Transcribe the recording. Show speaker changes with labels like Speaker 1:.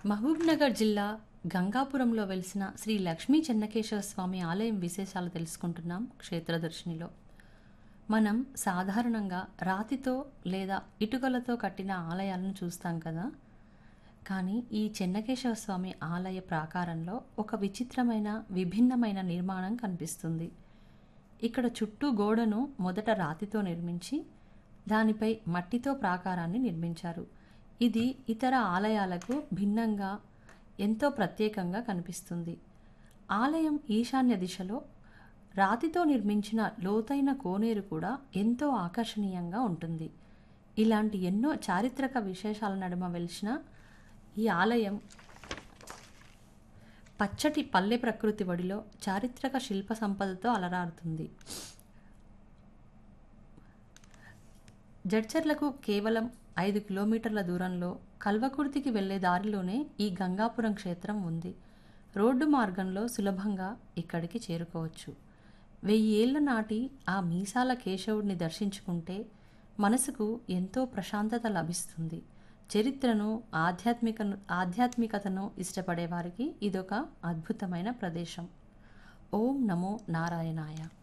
Speaker 1: మహబూబ్నగర్ జిల్లా గంగాపురంలో వెలిసిన శ్రీ లక్ష్మీ చెన్నకేశవ స్వామి ఆలయం విశేషాలు తెలుసుకుంటున్నాం క్షేత్రదర్శినిలో మనం సాధారణంగా రాతితో లేదా ఇటుకలతో కట్టిన ఆలయాలను చూస్తాం కదా కానీ ఈ చెన్నకేశవ స్వామి ఆలయ ప్రాకారంలో ఒక విచిత్రమైన విభిన్నమైన నిర్మాణం కనిపిస్తుంది ఇక్కడ చుట్టూ గోడను మొదట రాతితో నిర్మించి దానిపై మట్టితో ప్రాకారాన్ని నిర్మించారు ఇది ఇతర ఆలయాలకు భిన్నంగా ఎంతో ప్రత్యేకంగా కనిపిస్తుంది ఆలయం ఈశాన్య దిశలో రాతితో నిర్మించిన లోతైన కోనేరు కూడా ఎంతో ఆకర్షణీయంగా ఉంటుంది ఇలాంటి ఎన్నో చారిత్రక విశేషాల నడుమ వెలిసిన ఈ ఆలయం పచ్చటి పల్లె ప్రకృతి ఒడిలో చారిత్రక శిల్ప సంపదతో అలరారుతుంది జడ్చర్లకు కేవలం ఐదు కిలోమీటర్ల దూరంలో కల్వకుర్తికి వెళ్లే దారిలోనే ఈ గంగాపురం క్షేత్రం ఉంది రోడ్డు మార్గంలో సులభంగా ఇక్కడికి చేరుకోవచ్చు వెయ్యి ఏళ్ల నాటి ఆ మీసాల కేశవుడిని దర్శించుకుంటే మనసుకు ఎంతో ప్రశాంతత లభిస్తుంది చరిత్రను ఆధ్యాత్మిక ఆధ్యాత్మికతను ఇష్టపడే వారికి ఇదొక అద్భుతమైన ప్రదేశం ఓం నమో నారాయణాయ